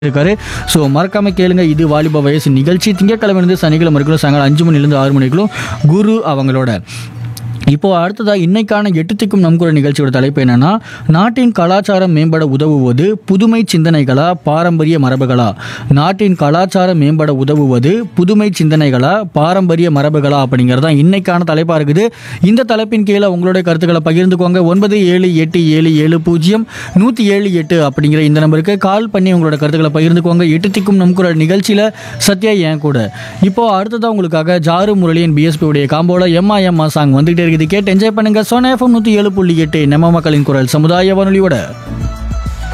இருக்காரு ஸோ மறக்காம கேளுங்க இது வாலிப வயசு நிகழ்ச்சி திங்கட்கிழமை இருந்து சனிக்கிழமை இருக்கிற சாயங்காலம் அஞ்சு மணிலேருந்து ஆறு மணிக்குள்ளும் குரு அவங்களோட இப்போ அடுத்ததா இன்னைக்கான எட்டு திக்கும் நம் குரல் நிகழ்ச்சியோட தலைப்பு என்னன்னா நாட்டின் கலாச்சாரம் மேம்பட உதவுவது புதுமை சிந்தனைகளா பாரம்பரிய மரபுகளா நாட்டின் கலாச்சாரம் மேம்பட உதவுவது புதுமை சிந்தனைகளா பாரம்பரிய மரபுகளா அப்படிங்கிறது தான் இன்னைக்கான தலைப்பா இருக்குது இந்த தலைப்பின் கீழே உங்களுடைய கருத்துக்களை பகிர்ந்துக்கோங்க ஒன்பது ஏழு எட்டு ஏழு ஏழு பூஜ்ஜியம் நூற்றி ஏழு எட்டு அப்படிங்கிற இந்த நம்பருக்கு கால் பண்ணி உங்களோட கருத்துக்களை பகிர்ந்துக்கோங்க எட்டு திக்கும் நம் குரல் நிகழ்ச்சியில் சத்யா என் கூட இப்போ அடுத்ததாக உங்களுக்காக ஜாரு முரளியின் பிஎஸ்பி உடைய காம்போல எம்மா எம்மா சாங் வந்துகிட்டே இருக்குது கேட்டு என்ஜாய் பண்ணுங்க சோனா எஃப்எம் நூற்றி ஏழு புள்ளி எட்டு நம்ம மக்களின் குரல் சமுதாய வானொலியோட